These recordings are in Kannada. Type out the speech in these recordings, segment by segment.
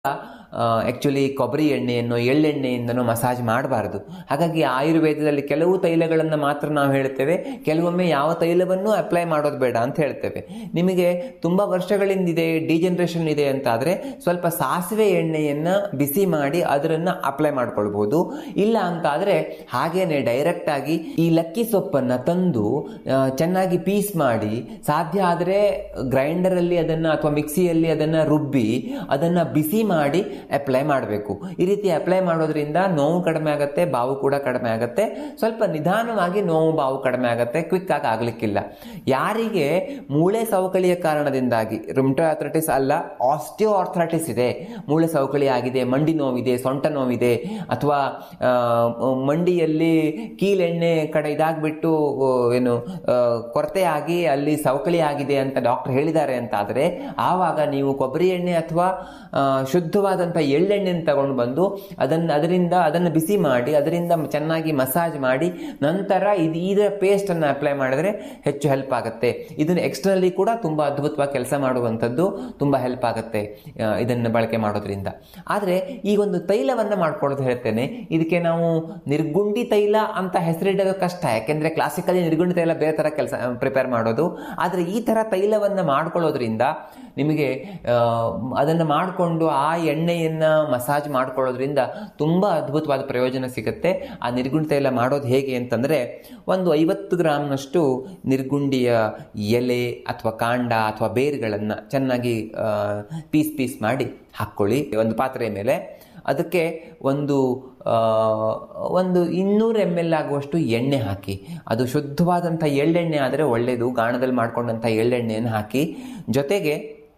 ಆ್ಯಕ್ಚುಲಿ ಕೊಬ್ಬರಿ ಎಣ್ಣೆಯನ್ನು ಎಳ್ಳೆಣ್ಣೆಯಿಂದನೂ ಮಸಾಜ್ ಮಾಡಬಾರ್ದು ಹಾಗಾಗಿ ಆಯುರ್ವೇದದಲ್ಲಿ ಕೆಲವು ತೈಲಗಳನ್ನು ಮಾತ್ರ ನಾವು ಹೇಳ್ತೇವೆ ಕೆಲವೊಮ್ಮೆ ಯಾವ ತೈಲವನ್ನು ಅಪ್ಲೈ ಮಾಡೋದು ಬೇಡ ಅಂತ ಹೇಳ್ತೇವೆ ನಿಮಗೆ ತುಂಬ ವರ್ಷಗಳಿಂದಿದೆ ಡಿಜನ್ರೇಷನ್ ಇದೆ ಅಂತಾದರೆ ಸ್ವಲ್ಪ ಸಾಸಿವೆ ಎಣ್ಣೆಯನ್ನು ಬಿಸಿ ಮಾಡಿ ಅದನ್ನು ಅಪ್ಲೈ ಮಾಡ್ಕೊಳ್ಬೋದು ಇಲ್ಲ ಅಂತಾದರೆ ಹಾಗೇನೆ ಡೈರೆಕ್ಟಾಗಿ ಈ ಲಕ್ಕಿ ಸೊಪ್ಪನ್ನು ತಂದು ಆ, ಚೆನ್ನಾಗಿ ಪೀಸ್ ಮಾಡಿ ಸಾಧ್ಯ ಆದರೆ ಗ್ರೈಂಡರಲ್ಲಿ ಅದನ್ನು ಅಥವಾ ಮಿಕ್ಸಿಯಲ್ಲಿ ಅದನ್ನು ರುಬ್ಬಿ ಅದನ್ನು ಬಿಸಿ ಮಾಡಿ ಅಪ್ಲೈ ಮಾಡಬೇಕು ಈ ರೀತಿ ಅಪ್ಲೈ ಮಾಡೋದ್ರಿಂದ ನೋವು ಕಡಿಮೆ ಆಗುತ್ತೆ ಬಾವು ಕೂಡ ಕಡಿಮೆ ಆಗುತ್ತೆ ಸ್ವಲ್ಪ ನಿಧಾನವಾಗಿ ನೋವು ಬಾವು ಕಡಿಮೆ ಆಗುತ್ತೆ ಕ್ವಿಕ್ ಆಗಿ ಆಗ್ಲಿಕ್ಕಿಲ್ಲ ಯಾರಿಗೆ ಮೂಳೆ ಸವಕಳಿಯ ಕಾರಣದಿಂದಾಗಿ ರುಮ್ಟೋ ಆರ್ಥ್ರೈಟಿಸ್ ಅಲ್ಲ ಆಸ್ಟಿಯೋ ಆರ್ಥ್ರೈಟಿಸ್ ಇದೆ ಮೂಳೆ ಸವಕಳಿ ಆಗಿದೆ ಮಂಡಿ ನೋವಿದೆ ಸೊಂಟ ನೋವಿದೆ ಅಥವಾ ಆ, ಮಂಡಿಯಲ್ಲಿ ಕೀಲೆಣ್ಣೆ ಕಡೆ ಇದಾಗ್ಬಿಟ್ಟು ಆ, ಏನು ಆ, ಕೊರತೆ ಆಗಿ ಅಲ್ಲಿ ಸವಕಳಿ ಆಗಿದೆ ಅಂತ ಡಾಕ್ಟರ್ ಹೇಳಿದ್ದಾರೆ ಅಂತ ಆದರೆ ಆವಾಗ ನೀವು ಕೊಬ್ಬರಿ ಎಣ್ಣೆ ಅಥವಾ ಆ, ಶುದ್ಧವಾದಂಥ ಎಳ್ಳೆಣ್ಣೆನ ತಗೊಂಡು ಬಂದು ಅದನ್ನು ಅದರಿಂದ ಅದನ್ನು ಬಿಸಿ ಮಾಡಿ ಅದರಿಂದ ಚೆನ್ನಾಗಿ ಮಸಾಜ್ ಮಾಡಿ ನಂತರ ಇದು ಇದರ ಪೇಸ್ಟನ್ನು ಅಪ್ಲೈ ಮಾಡಿದ್ರೆ ಹೆಚ್ಚು ಹೆಲ್ಪ್ ಆಗುತ್ತೆ ಇದನ್ನು ಎಕ್ಸ್ಟರ್ನಲಿ ಕೂಡ ತುಂಬ ಅದ್ಭುತವಾಗಿ ಕೆಲಸ ಮಾಡುವಂಥದ್ದು ತುಂಬ ಹೆಲ್ಪ್ ಆಗುತ್ತೆ ಆ, ಇದನ್ನು ಬಳಕೆ ಮಾಡೋದ್ರಿಂದ ಆದರೆ ಈ ಒಂದು ತೈಲವನ್ನು ಮಾಡ್ಕೊಳ್ಳೋದು ಹೇಳ್ತೇನೆ ಇದಕ್ಕೆ ನಾವು ನಿರ್ಗುಂಡಿ ತೈಲ ಅಂತ ಹೆಸರಿಡೋದು ಕಷ್ಟ ಯಾಕೆಂದರೆ ಕ್ಲಾಸಿಕಲಿ ನಿರ್ಗುಂಡಿ ತೈಲ ಬೇರೆ ಥರ ಕೆಲಸ ಪ್ರಿಪೇರ್ ಮಾಡೋದು ಆದರೆ ಈ ಥರ ತೈಲವನ್ನು ಮಾಡ್ಕೊಳ್ಳೋದ್ರಿಂದ ನಿಮಗೆ ಅದನ್ನು ಮಾಡಿಕೊಂಡು ಆ ಎಣ್ಣೆಯನ್ನು ಮಸಾಜ್ ಮಾಡ್ಕೊಳ್ಳೋದ್ರಿಂದ ತುಂಬ ಅದ್ಭುತವಾದ ಪ್ರಯೋಜನ ಸಿಗುತ್ತೆ ಆ ನಿರ್ಗುಂಡಿ ತೈಲ ಮಾಡೋದು ಹೇಗೆ ಅಂತಂದರೆ ಒಂದು ಐವತ್ತು ಗ್ರಾಮ್ನಷ್ಟು ನಿರ್ಗುಂಡಿಯ ಎಲೆ ಅಥವಾ ಕಾಂಡ ಅಥವಾ ಬೇರುಗಳನ್ನು ಚೆನ್ನಾಗಿ ಪೀಸ್ ಪೀಸ್ ಮಾಡಿ ಹಾಕ್ಕೊಳ್ಳಿ ಒಂದು ಪಾತ್ರೆಯ ಮೇಲೆ ಅದಕ್ಕೆ ಒಂದು ಆ, ಒಂದು ಇನ್ನೂರು ಎಮ್ ಎಲ್ ಆಗುವಷ್ಟು ಎಣ್ಣೆ ಹಾಕಿ ಅದು ಶುದ್ಧವಾದಂಥ ಎಳ್ಳೆಣ್ಣೆ ಆದರೆ ಒಳ್ಳೆಯದು ಗಾಣದಲ್ಲಿ ಮಾಡ್ಕೊಂಡಂಥ ಎಳ್ಳೆಣ್ಣೆಯನ್ನು ಹಾಕಿ ಜೊತೆಗೆ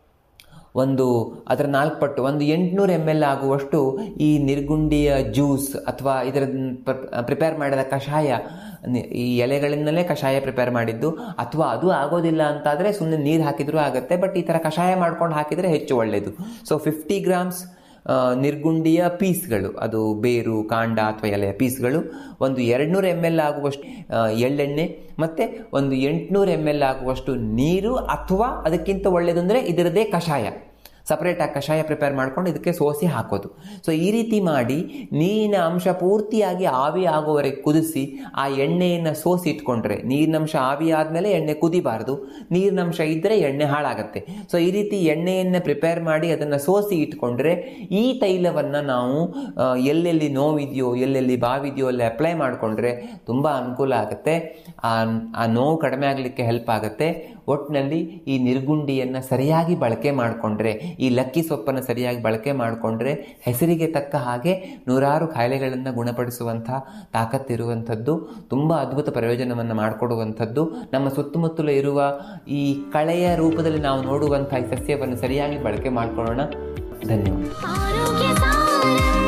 ಒಂದು ಅದರ ನಾಲ್ಕು ಪಟ್ಟು ಒಂದು ಎಂಟುನೂರು ಎಮ್ ಎಲ್ ಆಗುವಷ್ಟು ಈ ನಿರ್ಗುಂಡಿಯ ಜ್ಯೂಸ್ ಅಥವಾ ಇದರ ಪ್ರಿಪೇರ್ ಮಾಡಿದ ಕಷಾಯ ನಿ- ಈ ಎಲೆಗಳಿಂದಲೇ ಕಷಾಯ ಪ್ರಿಪೇರ್ ಮಾಡಿದ್ದು ಅಥವಾ ಅದು ಆಗೋದಿಲ್ಲ ಅಂತಾದರೆ ಸುಮ್ಮನೆ ನೀರು ಹಾಕಿದರೂ ಆಗುತ್ತೆ ಬಟ್ ಈ ಥರ ಕಷಾಯ ಮಾಡ್ಕೊಂಡು ಹಾಕಿದರೆ ಹೆಚ್ಚು ಒಳ್ಳೆಯದು ಸೊ ಫಿಫ್ಟಿ ಗ್ರಾಮ್ಸ್ ಆ, ನಿರ್ಗುಂಡಿಯ ಪೀಸ್ಗಳು ಅದು ಬೇರು ಕಾಂಡ ಅಥವಾ ಎಲೆಯ ಪೀಸ್ಗಳು ಒಂದು ಎರಡುನೂರು ಎಮ್ ಎಲ್ ಆಗುವಷ್ಟು ಆ, ಎಳ್ಳೆಣ್ಣೆ ಮತ್ತು ಒಂದು ಎಂಟುನೂರು ಎಮ್ ಎಲ್ ಆಗುವಷ್ಟು ನೀರು ಅಥವಾ ಅದಕ್ಕಿಂತ ಒಳ್ಳೆಯದಂದರೆ ಇದರದೇ ಕಷಾಯ ಸಪ್ರೇಟಾಗಿ ಕಷಾಯ ಪ್ರಿಪೇರ್ ಮಾಡ್ಕೊಂಡು ಇದಕ್ಕೆ ಸೋಸಿ ಹಾಕೋದು ಸೊ ಈ ರೀತಿ ಮಾಡಿ ನೀರಿನ ಅಂಶ ಪೂರ್ತಿಯಾಗಿ ಆವಿ ಆಗುವವರೆಗೆ ಕುದಿಸಿ ಆ ಎಣ್ಣೆಯನ್ನು ಸೋಸಿ ಇಟ್ಕೊಂಡ್ರೆ ನೀರಿನಂಶ ಆವಿ ಆದಮೇಲೆ ಎಣ್ಣೆ ಕುದಿಬಾರ್ದು ನೀರಿನಂಶ ಇದ್ದರೆ ಎಣ್ಣೆ ಹಾಳಾಗುತ್ತೆ ಸೊ ಈ ರೀತಿ ಎಣ್ಣೆಯನ್ನು ಪ್ರಿಪೇರ್ ಮಾಡಿ ಅದನ್ನು ಸೋಸಿ ಇಟ್ಕೊಂಡ್ರೆ ಈ ತೈಲವನ್ನು ನಾವು ಆ, ಎಲ್ಲೆಲ್ಲಿ ನೋವಿದೆಯೋ ಎಲ್ಲೆಲ್ಲಿ ಬಾವಿದೆಯೋ ಅಲ್ಲಿ ಅಪ್ಲೈ ಮಾಡಿಕೊಂಡ್ರೆ ತುಂಬ ಅನುಕೂಲ ಆಗುತ್ತೆ ಆ ಆ ನೋವು ಕಡಿಮೆ ಆಗಲಿಕ್ಕೆ ಹೆಲ್ಪ್ ಆಗುತ್ತೆ ಒಟ್ಟಿನಲ್ಲಿ ಈ ನಿರ್ಗುಂಡಿಯನ್ನು ಸರಿಯಾಗಿ ಬಳಕೆ ಮಾಡಿಕೊಂಡ್ರೆ ಈ ಲಕ್ಕಿ ಸೊಪ್ಪನ್ನು ಸರಿಯಾಗಿ ಬಳಕೆ ಮಾಡಿಕೊಂಡ್ರೆ ಹೆಸರಿಗೆ ತಕ್ಕ ಹಾಗೆ ನೂರಾರು ಕಾಯಿಲೆಗಳನ್ನು ಗುಣಪಡಿಸುವಂಥ ತಾಕತ್ತಿರುವಂಥದ್ದು ತುಂಬ ಅದ್ಭುತ ಪ್ರಯೋಜನವನ್ನು ಮಾಡಿಕೊಡುವಂಥದ್ದು ನಮ್ಮ ಸುತ್ತಮುತ್ತಲು ಇರುವ ಈ ಕಳೆಯ ರೂಪದಲ್ಲಿ ನಾವು ನೋಡುವಂಥ ಈ ಸಸ್ಯವನ್ನು ಸರಿಯಾಗಿ ಬಳಕೆ ಮಾಡಿಕೊಳ್ಳೋಣ ಧನ್ಯವಾದ ಆರೋಗ್ಯ ಸಾರಂ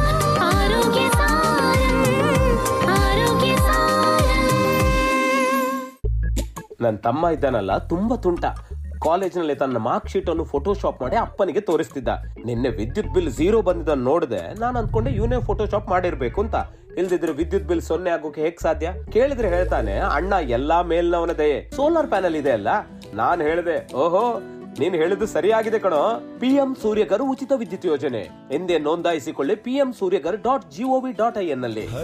ಆರೋಗ್ಯ ಸಾರಂ ಆರೋಗ್ಯ ಸಾರಂ ನನ್ನ ತಮ್ಮ ಇದ್ದಾನಲ್ಲ ತುಂಬಾ ತುಂಟ ಕಾಲೇಜಿನಲ್ಲಿ ತನ್ನ ಮಾರ್ಕ್ ಶೀಟ್ ಅನ್ನು ಫೋಟೋಶಾಪ್ ಮಾಡಿ ಅಪ್ಪನಿಗೆ ತೋರಿಸ್ತಿದ್ದ ನಿನ್ನೆ ವಿದ್ಯುತ್ ಬಿಲ್ ಝೀರೋ ಬಂದಿದ್ದನ್ನು ನೋಡಿದೆ ನಾನು ಅನ್ಕೊಂಡೆ ಇವನೇ ಫೋಟೋಶಾಪ್ ಮಾಡಿರ್ಬೇಕು ಅಂತ ಇಲ್ದಿದ್ರೆ ವಿದ್ಯುತ್ ಬಿಲ್ ಸೊನ್ನೆ ಆಗೋಕೆ ಹೇಗ್ ಸಾಧ್ಯ ಕೇಳಿದ್ರೆ ಹೇಳ್ತಾನೆ ಅಣ್ಣ ಎಲ್ಲಾ ಮೇಲ್ನವನ ದಯೆ ಸೋಲಾರ್ ಪ್ಯಾನಲ್ ಇದೆ ಅಲ್ಲ ನಾನ್ ಹೇಳ್ದೆ ಓಹೋ ನೀನ್ ಹೇಳಿದ್ದು ಸರಿಯಾಗಿದೆ ಕಣೋ ಪಿಎಂ ಸೂರ್ಯಗರ್ ಉಚಿತ ವಿದ್ಯುತ್ ಯೋಜನೆ ಎಂದೇ ನೋಂದಾಯಿಸಿಕೊಳ್ಳಿ PM Suryaghar dot GOV dot I N ನಲ್ಲಿ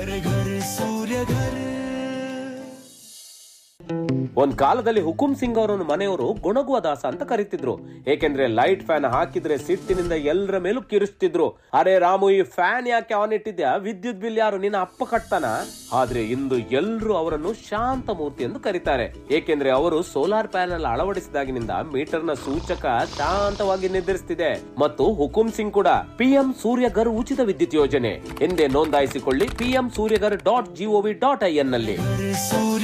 ಒಂದ್ ಕಾಲದಲ್ಲಿ ಹುಕುಂ ಸಿಂಗ್ ಅವರನ್ನು ಮನೆಯವರು ಗೊಣಗುವ ದಾಸ ಅಂತ ಕರೀತಿದ್ರು ಏಕೆಂದ್ರೆ ಲೈಟ್ ಫ್ಯಾನ್ ಹಾಕಿದ್ರೆ ಸಿಟ್ಟಿನಿಂದ ಎಲ್ಲರ ಮೇಲೂ ಕಿರಿಸ್ತಿದ್ರು ಅರೆ ರಾಮು ಈ ಫ್ಯಾನ್ ಯಾಕೆ ಆನ್ ಇಟ್ಟಿದ್ಯಾ ವಿದ್ಯುತ್ ಬಿಲ್ ಯಾರು ನಿನ್ನ ಅಪ್ಪ ಕಟ್ತಾನ ಆದ್ರೆ ಇಂದು ಎಲ್ರು ಅವರನ್ನು ಶಾಂತ ಮೂರ್ತಿ ಎಂದು ಕರೀತಾರೆ ಏಕೆಂದ್ರೆ ಅವರು ಸೋಲಾರ್ ಪ್ಯಾನೆಲ್ ಅಳವಡಿಸಿದಾಗಿನಿಂದ ಮೀಟರ್ ನ ಸೂಚಕ ಶಾಂತವಾಗಿ ನಿರ್ಧರಿಸ್ತಿದೆ ಮತ್ತು ಹುಕುಂ ಸಿಂಗ್ ಕೂಡ ಪಿಎಂ ಸೂರ್ಯಗರ್ ಉಚಿತ ವಿದ್ಯುತ್ ಯೋಜನೆ ಎಂದೇ ನೋಂದಾಯಿಸಿಕೊಳ್ಳಿ PM Suryaghar dot GOV dot I N ನಲ್ಲಿ